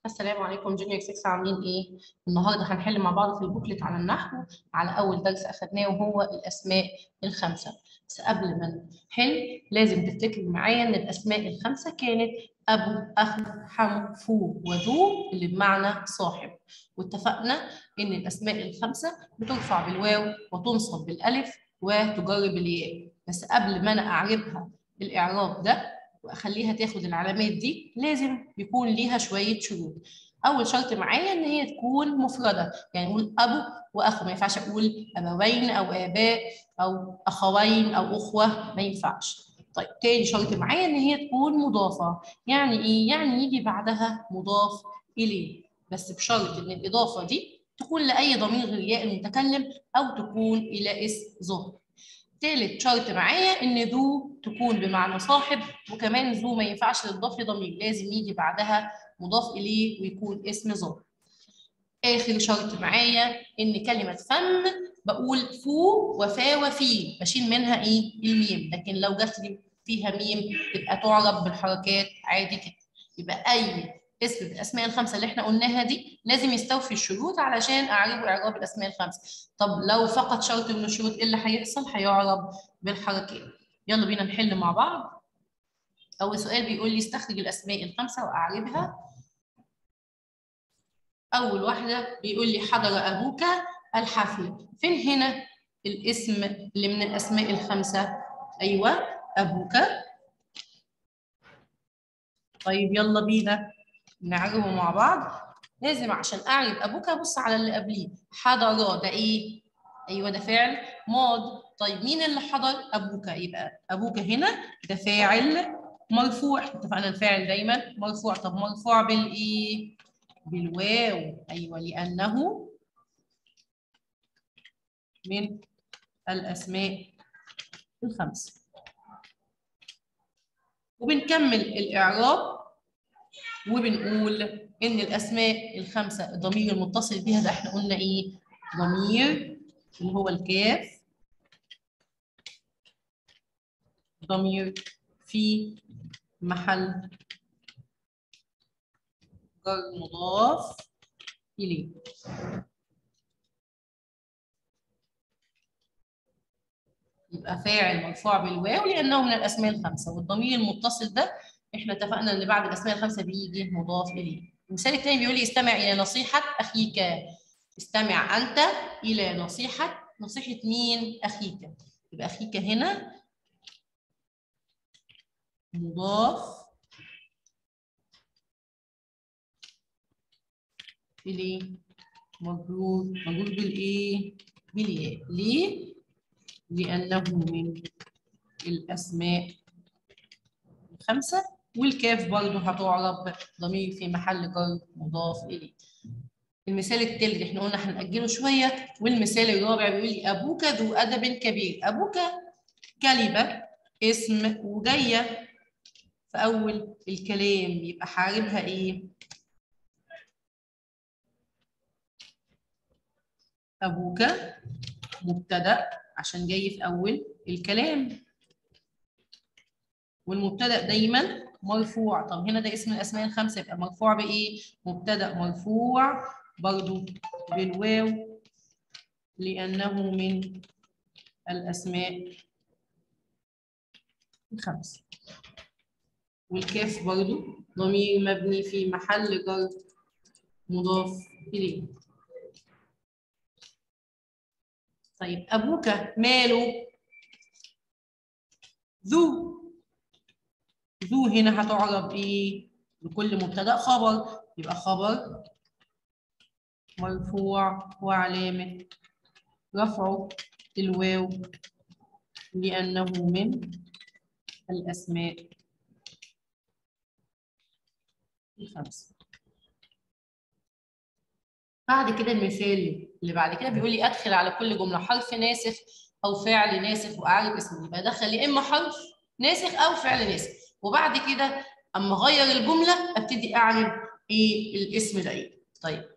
السلام عليكم جونيور 6 عاملين ايه؟ النهارده هنحل مع بعض في البوكلت على النحو على اول درس اخدناه وهو الاسماء الخمسه بس قبل ما نحل لازم تفتكر معايا ان الاسماء الخمسه كانت ابو اخو حمو فو وذو اللي بمعنى صاحب واتفقنا ان الاسماء الخمسه بترفع بالواو وتنصب بالالف وتجر بالياء بس قبل ما انا اعربها الاعراب ده واخليها تاخد العلامات دي لازم يكون ليها شويه شروط اول شرط معايا ان هي تكون مفرده يعني اقول ابو واخو ما ينفعش اقول ابوين او اباء او اخوين او اخوه ما ينفعش طيب تاني شرط معايا ان هي تكون مضافه يعني ايه يعني يجي بعدها مضاف اليه بس بشرط ان الاضافه دي تكون لاي ضمير غير ياء المتكلم او تكون الى اسم ظهر تالت شرط معايا ان ذو تكون بمعنى صاحب وكمان ذو ما ينفعش تضاف لضمير لازم يجي بعدها مضاف اليه ويكون اسم ظاهر اخر شرط معايا ان كلمه فم بقول فو وفا وفي بشيل منها ايه الميم لكن لو جت لي فيها ميم تبقى تعرب بالحركات عادي كده يبقى اي اسم من الاسماء الخمسه اللي احنا قلناها دي لازم يستوفي الشروط علشان اعربه اعراب الاسماء الخمسه طب لو فقط شرط من الشروط ايه اللي هيحصل هيعرب بالحركات يلا بينا نحل مع بعض اول سؤال بيقول لي استخرج الاسماء الخمسه واعربها اول واحده بيقول لي حضر ابوك الحفل فين هنا الاسم اللي من الاسماء الخمسه ايوه ابوك طيب يلا بينا نعربه مع بعض لازم عشان اعرب ابوك ابص على اللي قبليه حضر ده ايه ايوه ده فعل ماض طيب مين اللي حضر ابوك يبقى ابوك هنا ده فاعل مرفوع اتفقنا الفاعل دايما مرفوع طب مرفوع بالايه بالواو ايوه لانه من الاسماء الخمسه وبنكمل الاعراب وبنقول ان الاسماء الخمسه الضمير المتصل بها ده احنا قلنا ايه ضمير اللي هو الكاف ضمير في محل جر مضاف اليه يبقى فاعل مرفوع بالواو لانه من الاسماء الخمسه والضمير المتصل ده احنا اتفقنا ان بعد الاسماء الخمسه بيجي مضاف اليه المثال الثاني بيقول لي استمع الى نصيحه اخيك استمع انت الى نصيحه نصيحه مين اخيك يبقى اخيك هنا مضاف اليه مجرور مجرور بالايه بالياء ليه لانه من الاسماء الخمسه والكاف برضه هتعرب ضمير في محل جر مضاف اليه المثال التالت احنا قلنا هنأجله شويه والمثال الرابع بيقول لي ابوك ذو ادب كبير ابوك كلمه اسم وجايه في اول الكلام يبقى حاربها ايه ابوك مبتدا عشان جاي في اول الكلام والمبتدا دايما مرفوع طب هنا ده اسم الاسماء الخمسه يبقى مرفوع بايه مبتدا مرفوع برضو بالواو لانه من الاسماء الخمسه والكاف برضو ضمير مبني في محل جر مضاف اليه طيب ابوك ماله ذو ذو هنا هتعرب ايه لكل مبتدا خبر يبقى خبر مرفوع وعلامه رفعه الواو لانه من الاسماء الخمسه بعد كده المثال اللي بعد كده بيقول لي ادخل على كل جمله حرف ناسخ او فعل ناسخ واعرب اسمه يبقى ادخل يا اما حرف ناسخ او فعل ناسخ وبعد كده اما اغير الجمله ابتدي اعرب ايه الاسم ده ايه طيب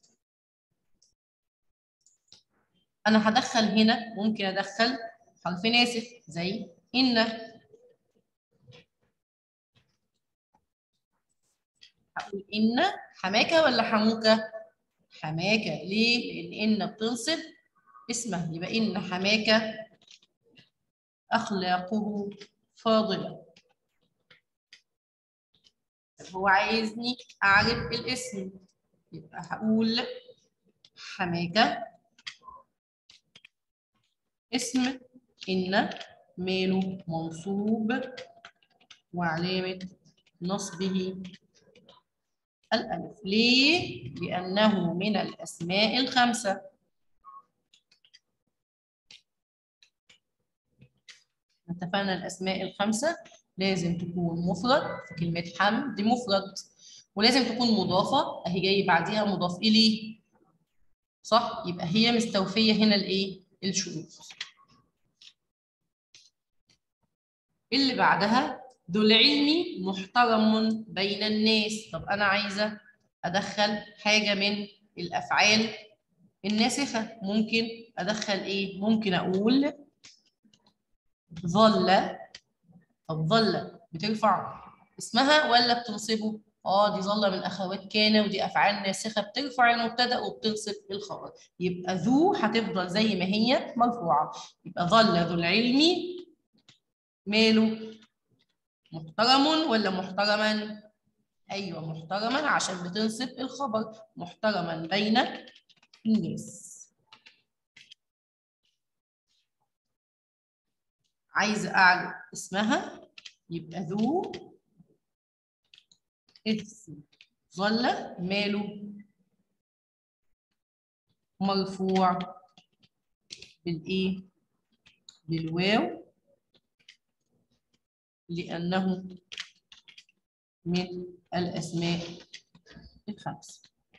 انا هدخل هنا ممكن ادخل حرف ناسخ زي ان هقول إن حماكة ولا حموكة؟ حماكة ليه؟ لأن إن بتنصب اسمها يبقى إن حماكة أخلاقه فاضلة طب هو عايزني أعرف الاسم يبقى هقول حماكة اسم إن ماله منصوب وعلامة نصبه الألف ليه؟ لأنه من الأسماء الخمسة اتفقنا الأسماء الخمسة لازم تكون مفرد في كلمة حمد مفرد ولازم تكون مضافة أهي جاي بعديها مضاف إليه صح؟ يبقى هي مستوفية هنا الإيه؟ الشروط اللي بعدها ذو العلم محترم بين الناس طب أنا عايزة أدخل حاجة من الأفعال الناسخة ممكن أدخل إيه؟ ممكن أقول ظل طب ظل بترفع اسمها ولا بتنصبه؟ اه دي ظل من اخوات كان ودي افعال ناسخه بترفع المبتدا وبتنصب الخبر يبقى ذو هتفضل زي ما هي مرفوعه يبقى ظل ذو العلم ماله محترم ولا محترما؟ ايوه محترما عشان بتنصب الخبر محترما بين الناس عايزه اعرف اسمها يبقى ذو اسم ظل ماله مرفوع بالايه بالواو لانه من الاسماء الخمسه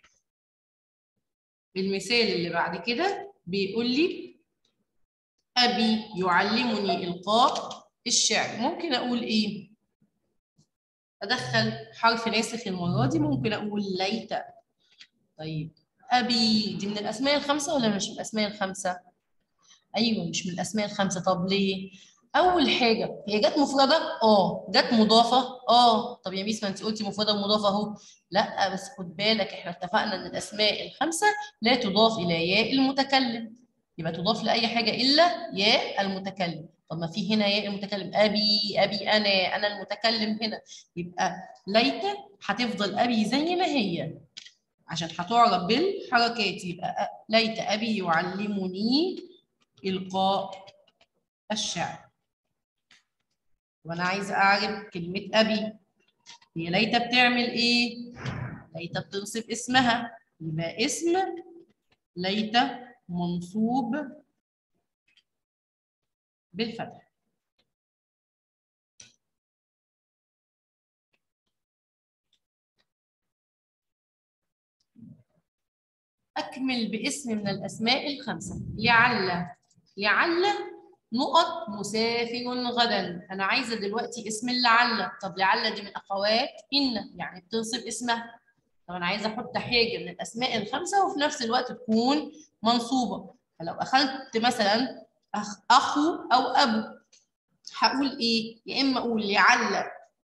المثال اللي بعد كده بيقول لي ابي يعلمني القاء الشعر ممكن اقول ايه ادخل حرف ناسخ المره دي ممكن اقول ليت طيب ابي دي من الاسماء الخمسه ولا مش من الاسماء الخمسه ايوه مش من الاسماء الخمسه طب ليه اول حاجه هي جت مفرده اه جت مضافه اه طب يا ميس ما انت قلتي مفرده ومضافه اهو لا بس خد بالك احنا اتفقنا ان الاسماء الخمسه لا تضاف الى ياء المتكلم يبقى تضاف لاي حاجه الا ياء المتكلم طب ما في هنا ياء المتكلم ابي ابي انا انا المتكلم هنا يبقى ليت هتفضل ابي زي ما هي عشان هتعرب بالحركات يبقى ليت ابي يعلمني القاء الشعر وانا عايزه اعرف كلمه ابي هي ليت بتعمل ايه ليت بتنصب اسمها يبقى اسم ليت منصوب بالفتح أكمل باسم من الأسماء الخمسة لعل لعل نقط مسافر غدا أنا عايزة دلوقتي اسم لعل طب لعل دي من أخوات إن يعني بتنصب اسمها طب أنا عايزة أحط حاجة من الأسماء الخمسة وفي نفس الوقت تكون منصوبة فلو أخذت مثلا أخ أخو أو أبو هقول إيه؟ يا إما أقول لعل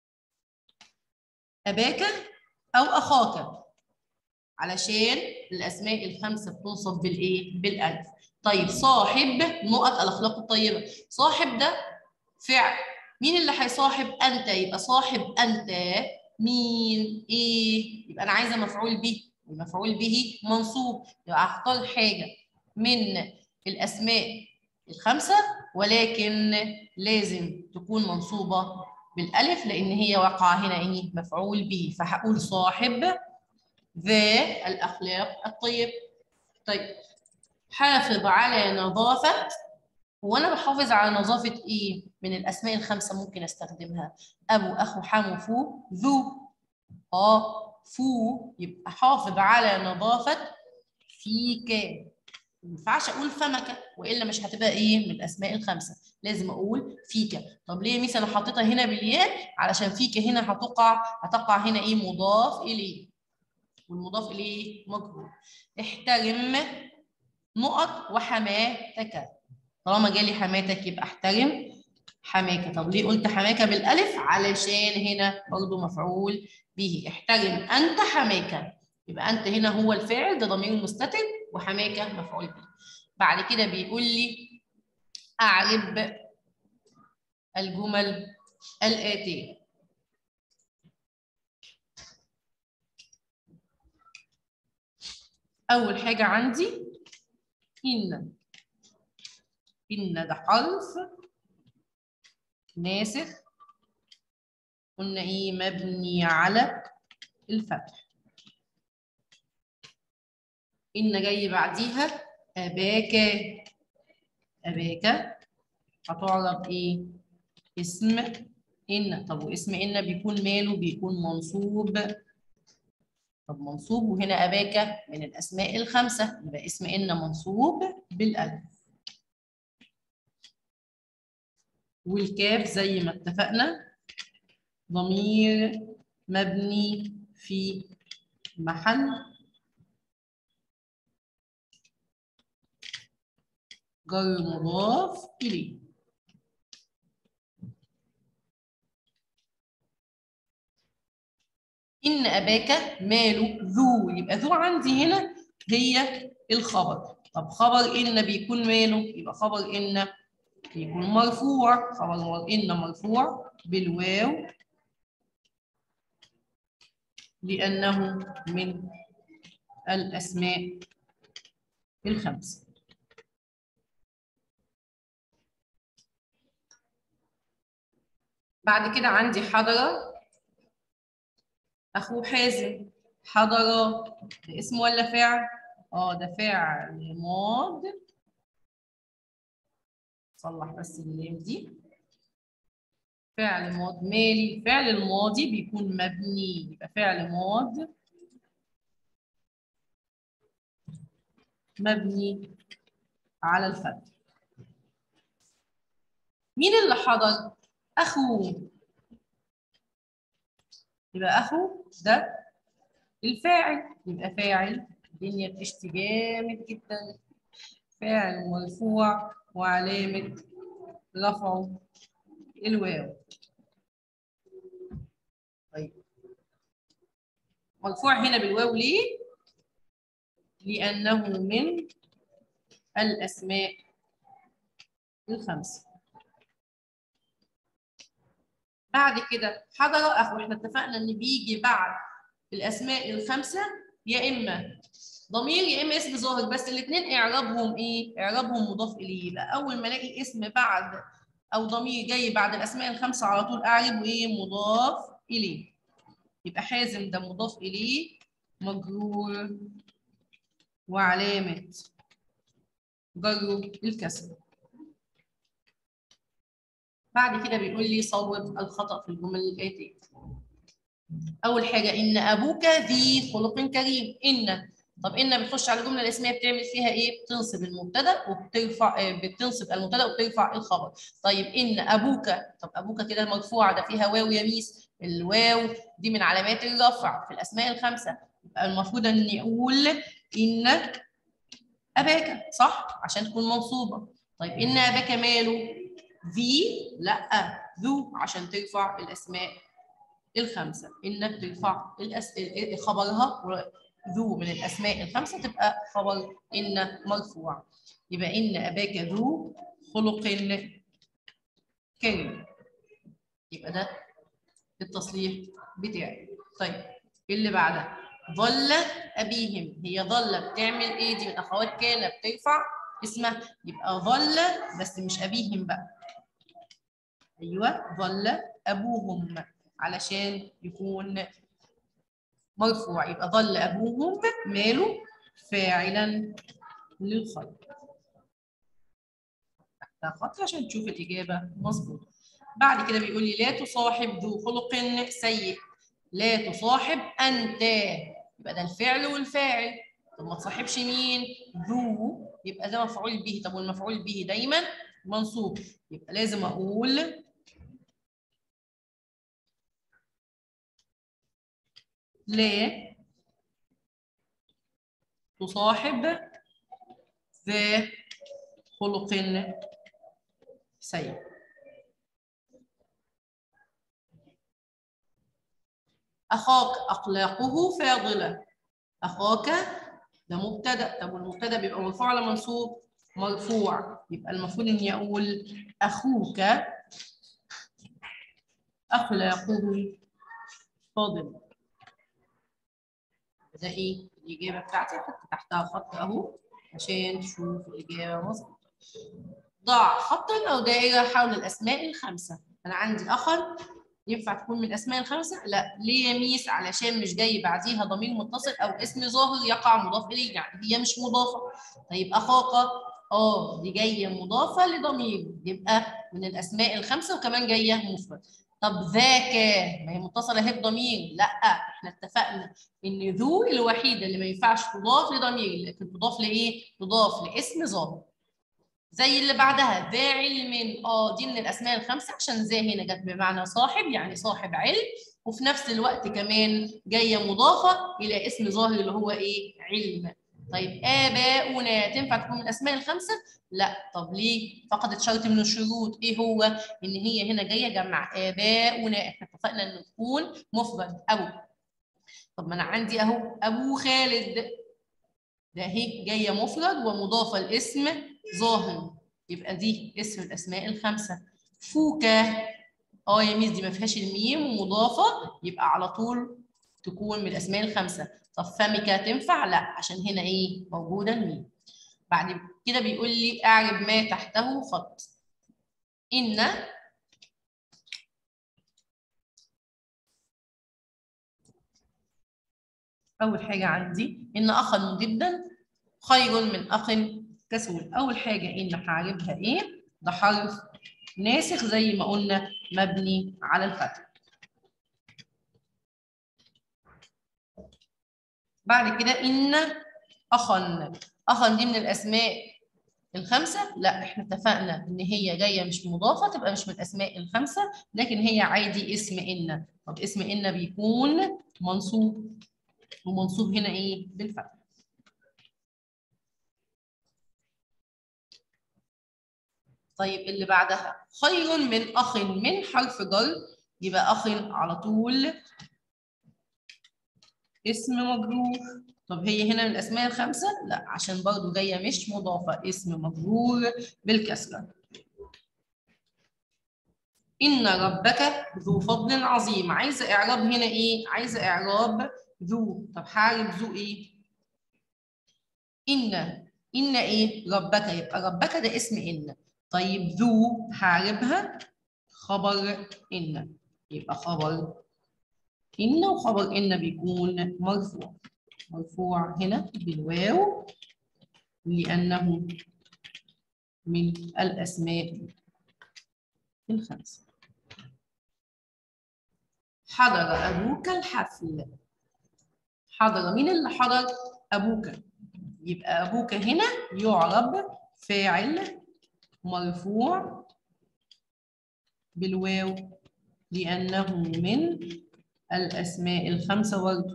أباك أو أخاك علشان الأسماء الخمسة بتنصب بالإيه؟ بالألف طيب صاحب نقط الأخلاق الطيبة صاحب ده فعل مين اللي هيصاحب أنت يبقى صاحب أنت مين إيه؟ يبقى أنا عايزة مفعول به المفعول به منصوب يبقى هختار حاجة من الأسماء الخمسة ولكن لازم تكون منصوبة بالألف لأن هي واقعة هنا إيه مفعول به فهقول صاحب ذا الأخلاق الطيب طيب حافظ على نظافة هو أنا بحافظ على نظافة إيه من الأسماء الخمسة ممكن أستخدمها أبو أخو حمو فو ذو آه فو يبقى حافظ على نظافة فيك ما ينفعش اقول فمك والا مش هتبقى ايه من الاسماء الخمسه لازم اقول فيك طب ليه مثلا حطيتها هنا بالياء علشان فيك هنا هتقع هتقع هنا ايه مضاف اليه والمضاف اليه مجهول احترم نقط وحماتك طالما جالي حماتك يبقى احترم حماكة طب ليه قلت حماكة بالألف علشان هنا برضو مفعول به احترم أنت حماكة يبقى أنت هنا هو الفاعل ده ضمير مستتر وحماكة مفعول به بعد كده بيقول لي أعرب الجمل الآتية أول حاجة عندي إن إن ده حرف ناسخ قلنا إيه مبني على الفتح إن جاي بعديها أباك أباك هتعرب إيه؟ اسم إن طب واسم إن بيكون ماله؟ بيكون منصوب طب منصوب وهنا أباك من الأسماء الخمسة يبقى اسم إن منصوب بالألف والكاف زي ما اتفقنا ضمير مبني في محل جر مضاف إليه إن أباك ماله ذو يبقى ذو عندي هنا هي الخبر طب خبر إن بيكون ماله يبقى خبر إن بيكون مرفوع خبر إن مرفوع بالواو لأنه من الأسماء الخمسة بعد كده عندي حضرة أخو حازم حضرة ده اسم ولا فعل؟ اه ده فعل ماض صلح بس اللام دي فعل ماض مالي الفعل الماضي بيكون مبني يبقى فعل ماض مبني على الفتح مين اللي حضر؟ أخوه يبقى أخو ده الفاعل يبقى فاعل الدنيا بتشتي جامد جدا فاعل مرفوع وعلامة رفعه الواو طيب مرفوع هنا بالواو ليه؟ لأنه من الأسماء الخمسة بعد كده حضر أخو احنا اتفقنا إن بيجي بعد الأسماء الخمسة يا إما ضمير يا إما اسم ظاهر بس الاثنين إعرابهم إيه؟ إعرابهم مضاف إليه يبقى أول ما ألاقي اسم بعد أو ضمير جاي بعد الأسماء الخمسة على طول أعربه إيه؟ مضاف إليه يبقى حازم ده مضاف إليه مجرور وعلامة جره الكسر بعد كده بيقول لي صوب الخطأ في الجمل الآتية أول حاجة إن أبوك ذي خلق كريم إن طب إن بتخش على الجملة الاسمية بتعمل فيها إيه؟ بتنصب المبتدأ وبترفع بتنصب المبتدأ وبترفع الخبر طيب إن أبوك طب أبوك كده مرفوعة ده فيها واو يميس الواو دي من علامات الرفع في الأسماء الخمسة يبقى المفروض إني أقول إن أباك صح؟ عشان تكون منصوبة طيب إن أباك ماله؟ ذي لا ذو عشان ترفع الاسماء الخمسه انك ترفع الأس... خبرها ذو من الاسماء الخمسه تبقى خبر ان مرفوع يبقى ان اباك ذو خلق كريم يبقى ده التصليح بتاعي طيب اللي بعدها ظل ابيهم هي ظل بتعمل ايه دي من اخوات كان بترفع اسمها يبقى ظل بس مش ابيهم بقى ايوه ظل ابوهم علشان يكون مرفوع يبقى ظل ابوهم ماله فاعلا للخير تحتها خط عشان تشوف الاجابه مظبوطه بعد كده بيقول لي لا تصاحب ذو خلق سيء لا تصاحب انت يبقى ده الفعل والفاعل طب ما تصاحبش مين ذو يبقى ده مفعول به طب والمفعول به دايما منصوب يبقى لازم اقول لا تصاحب ذا خلق سيء أخاك أخلاقه فاضلة أخاك ده مبتدأ طب والمبتدأ بيبقى مرفوع ولا منصوب؟ مرفوع يبقى المفروض إني أقول أخوك أخلاقه فاضلة ده إيه؟ الإجابة بتاعتي حط تحتها خط أهو عشان تشوف الإجابة مظبوطة ضع خطا أو دائرة حول الأسماء الخمسة أنا عندي أخا ينفع تكون من الأسماء الخمسة؟ لا ليه يا ميس؟ علشان مش جاي بعديها ضمير متصل أو اسم ظاهر يقع مضاف إليه يعني هي مش مضافة طيب أخاك اه دي جاية مضافة لضمير يبقى من الأسماء الخمسة وكمان جاية مفرد طب ذاك ما هي متصلة اهي بضمير لا احنا اتفقنا ان ذو الوحيدة اللي ما ينفعش تضاف لضمير لكن تضاف لإيه؟ تضاف لاسم ظاهر زي اللي بعدها ذا علم اه دي من الاسماء الخمسه عشان ذا هنا جت بمعنى صاحب يعني صاحب علم وفي نفس الوقت كمان جايه مضافه الى اسم ظاهر اللي هو ايه علم طيب اباؤنا تنفع تكون من الاسماء الخمسه لا طب ليه فقدت شرط من الشروط ايه هو ان هي هنا جايه جمع اباؤنا احنا اتفقنا ان تكون مفرد ابو طب ما انا عندي اهو ابو خالد ده اهي جايه مفرد ومضافه لاسم ظاهر يبقى دي اسم الاسماء الخمسه فوكا اه يا ميس دي ما فيهاش الميم مضافه يبقى على طول تكون من الاسماء الخمسه طب فمك تنفع لا عشان هنا ايه موجوده الميم بعد كده بيقول لي اعرب ما تحته خط ان اول حاجه عندي ان اخا جدا خير من اخ كسول اول حاجه ان هعربها ايه ده حرف ناسخ زي ما قلنا مبني على الفتح بعد كده ان اخا اخا دي من الاسماء الخمسه لا احنا اتفقنا ان هي جايه مش مضافه تبقى مش من الاسماء الخمسه لكن هي عادي اسم ان طب اسم ان بيكون منصوب ومنصوب هنا ايه بالفتح طيب اللي بعدها خير من أخ من حرف جر يبقى أخ على طول اسم مجرور طب هي هنا من الأسماء الخمسة؟ لا عشان برضو جاية مش مضافة اسم مجرور بالكسرة إن ربك ذو فضل عظيم عايزة إعراب هنا إيه؟ عايزة إعراب ذو طب هعرب ذو إيه؟ إن إن إيه؟ ربك يبقى ربك ده اسم إن طيب ذو هعربها خبر إن يبقى خبر إن وخبر إن بيكون مرفوع مرفوع هنا بالواو لأنه من الأسماء الخمسة حضر أبوك الحفل حضر مين اللي حضر؟ أبوك يبقى أبوك هنا يعرب فاعل مرفوع بالواو لأنه من الأسماء الخمسة برضه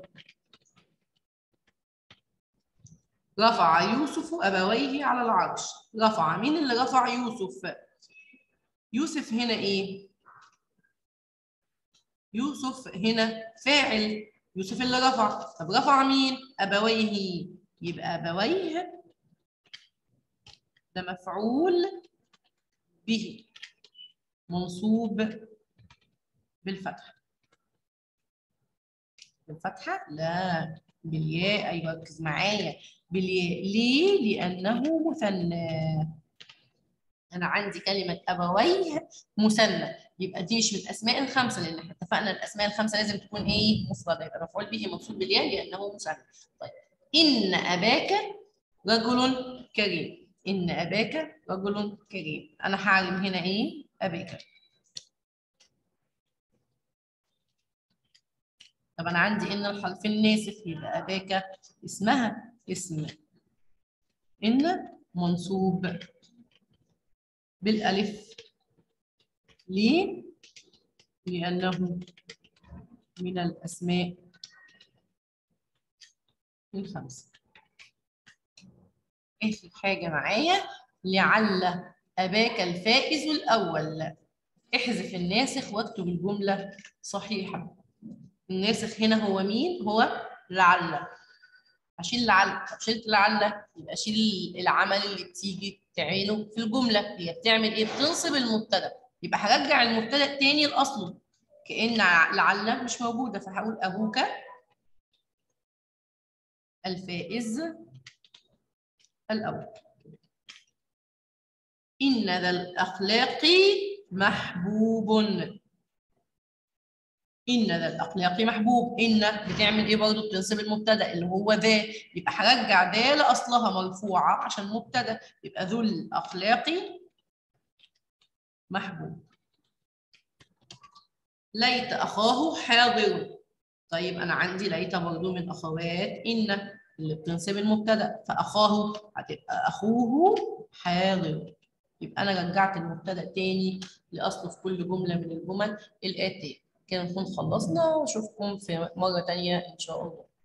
رفع يوسف أبويه على العرش رفع مين اللي رفع يوسف؟ يوسف هنا إيه؟ يوسف هنا فاعل يوسف اللي رفع طب رفع مين؟ أبويه يبقى أبويه ده مفعول به منصوب بالفتحة بالفتحة؟ لا بالياء أيوة ركز معايا بالياء ليه؟ لأنه مثنى أنا عندي كلمة أبويه مثنى يبقى دي مش من الأسماء الخمسة لأن احنا اتفقنا الأسماء الخمسة لازم تكون إيه؟ مفردة يبقى مفعول به منصوب بالياء لأنه مثنى طيب إن أباك رجل كريم إن أباك رجل كريم أنا هعلم هنا إيه؟ أباك طب أنا عندي إن الحرف الناسخ يبقى أباك اسمها اسم إن منصوب بالألف ليه؟ لأنه من الأسماء الخمسة آخر حاجة معايا لعل أباك الفائز الأول احذف الناسخ واكتب الجملة صحيحة الناسخ هنا هو مين هو لعل اشيل لعل طب شلت لعل يبقى اشيل العمل اللي بتيجي تعينه في الجمله هي بتعمل ايه بتنصب المبتدا يبقى هرجع المبتدا تاني لاصله كان لعل مش موجوده فهقول ابوك الفائز الاول ان ذا الاخلاق محبوب ان ذا الاخلاق محبوب ان بتعمل ايه برضه بتنصب المبتدا اللي هو ذا يبقى هرجع ذا لاصلها مرفوعه عشان مبتدا يبقى ذو الاخلاق محبوب ليت اخاه حاضر طيب انا عندي ليت برضه من اخوات ان اللي بتنصب المبتدا فاخاه هتبقى اخوه حاضر يبقى انا رجعت المبتدا تاني لاصله في كل جمله من الجمل الاتيه كده نكون خلصنا واشوفكم في مره تانيه ان شاء الله